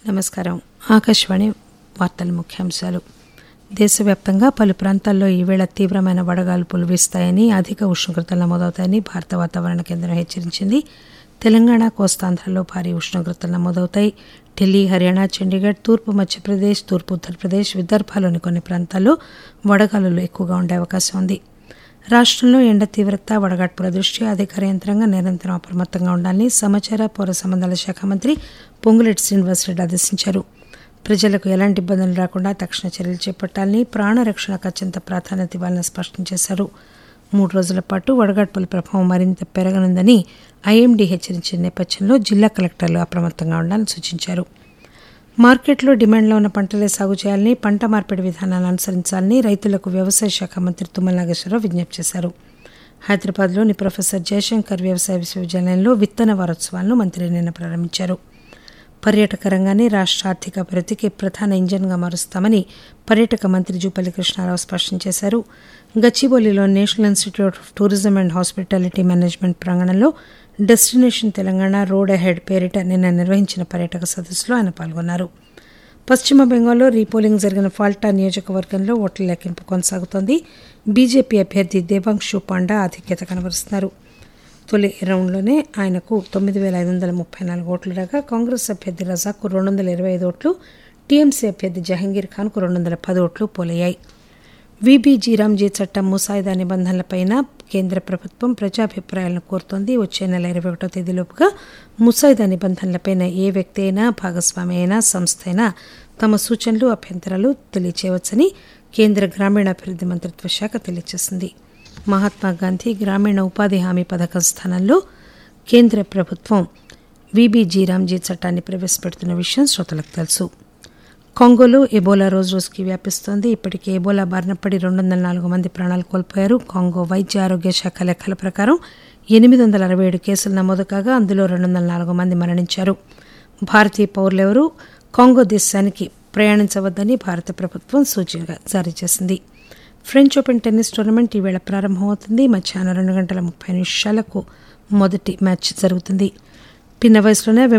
నమస్కారం ఆకాశవాణి వార్తల ముఖ్యాంశాలు దేశవ్యాప్తంగా పలు ప్రాంతాల్లో ఈవేళ తీవ్రమైన వడగాల్పులు వీస్తాయని అధిక ఉష్ణోగ్రతలు నమోదవుతాయని భారత వాతావరణ కేంద్రం హెచ్చరించింది తెలంగాణ కోస్తాంధ్రలో భారీ ఉష్ణోగ్రతలు నమోదవుతాయి ఢిల్లీ హర్యానా చండీగఢ్ తూర్పు మధ్యప్రదేశ్ తూర్పు ఉత్తరప్రదేశ్ విదర్భలోని కొన్ని ప్రాంతాల్లో వడగాలులు ఎక్కువగా ఉండే అవకాశం ఉంది రాష్టంలో ఎండ తీవ్రత వడగాడ్పుల దృష్ట్యా అధికార యంత్రాంగం నిరంతరం అప్రమత్తంగా ఉండాలని సమాచార పౌర సంబంధాల శాఖ మంత్రి పొంగులేటి శ్రీనివాసరెడ్డి ఆదేశించారు ప్రజలకు ఎలాంటి ఇబ్బందులు రాకుండా తక్షణ చర్యలు చేపట్టాలని ప్రాణరక్షణకు అత్యంత ప్రాధాన్యత ఇవ్వాలని స్పష్టం చేశారు మూడు రోజుల పాటు వడగాడ్పుల ప్రభావం మరింత పెరగనుందని ఐఎండీ హెచ్చరించిన నేపథ్యంలో జిల్లా కలెక్టర్లు అప్రమత్తంగా ఉండాలని సూచించారు మార్కెట్లో డిమాండ్లో ఉన్న పంటలే సాగు చేయాలని పంట మార్పిడి విధానాలను అనుసరించాలని రైతులకు వ్యవసాయ శాఖ మంత్రి తుమ్మల నాగేశ్వరరావు విజ్ఞప్తి చేశారు హైదరాబాద్లోని ప్రొఫెసర్ జయశంకర్ వ్యవసాయ విశ్వవిద్యాలయంలో విత్తన వారోత్సవాలను మంత్రి నిన్న ప్రారంభించారు పర్యాటక రంగాన్ని రాష్ట్ర ఆర్థిక అభివృద్ధికి ప్రధాన ఇంజన్గా మారుస్తామని పర్యాటక మంత్రి జూపల్లి కృష్ణారావు స్పష్టం చేశారు గచ్చిబౌలిలో national institute of tourism and hospitality management ప్రాంగణంలో డెస్టినేషన్ తెలంగాణ రోడ్ అహెడ్ పేరిట నిన్న నిర్వహించిన పర్యాటక సదస్సులో ఆయన పాల్గొన్నారు పశ్చిమ బెంగాల్లో రీపోలింగ్ జరిగిన ఫాల్టా నియోజకవర్గంలో ఓట్ల లెక్కింపు కొనసాగుతోంది బీజేపీ అభ్యర్థి దేవాంశు పాండా ఆధిక్యత కనబరుస్తున్నారు తొలి రౌండ్లోనే ఆయనకు తొమ్మిది వేల ఐదు వందల ముప్పై నాలుగు ఓట్లు రాగా కాంగ్రెస్ అభ్యర్థి రజాకు రెండు వందల ఇరవై ఐదు ఓట్లు టీఎంసీ అభ్యర్థి జహంగీర్ ఖాన్కు రెండు వందల పది ఓట్లు పోలయ్యాయి విబీజీ రామ్జీ చట్టం ముసాయిదా నిబంధనలపైన కేంద్ర ప్రభుత్వం ప్రజాభిప్రాయాలను కోరుతోంది వచ్చే నెల ఇరవై ఒకటో తేదీలోపుగా ముసాయిదా నిబంధనలపైన ఏ వ్యక్తి అయినా భాగస్వామి అయినా సంస్థ అయినా తమ సూచనలు అభ్యంతరాలు తెలియచేయవచ్చని కేంద్ర గ్రామీణాభివృద్ధి మంత్రిత్వ శాఖ తెలియజేసింది మహాత్మాగాంధీ గ్రామీణ ఉపాధి హామీ పథకం స్థానంలో కేంద్ర ప్రభుత్వం విబీజీ రామ్జీ చట్టాన్ని ప్రవేశపెడుతున్న విషయం శ్రోతలకు తెలుసు కాంగోలో ఎబోలా రోజు రోజుకి వ్యాపిస్తోంది ఇప్పటికే ఎబోలా బారిన పడి రెండు వందల నాలుగు మంది ప్రాణాలు కోల్పోయారు కాంగో వైద్య ఆరోగ్య శాఖ లెక్కల ప్రకారం ఎనిమిది వందల అరవై ఏడు కేసులు నమోదు కాగా అందులో రెండు వందల నాలుగు మంది మరణించారు భారతీయ పౌరులెవరూ కాంగో దేశానికి ప్రయాణించవద్దని భారత ప్రభుత్వం సూచన జారీ చేసింది ఫ్రెంచ్ ఓపెన్ టెన్నిస్ టోర్నమెంట్ ఈవేళ ప్రారంభమవుతుంది మధ్యాహ్నం రెండు గంటల ముప్పై నిమిషాలకు మొదటి మ్యాచ్ జరుగుతుంది పిన్న వయసులోనే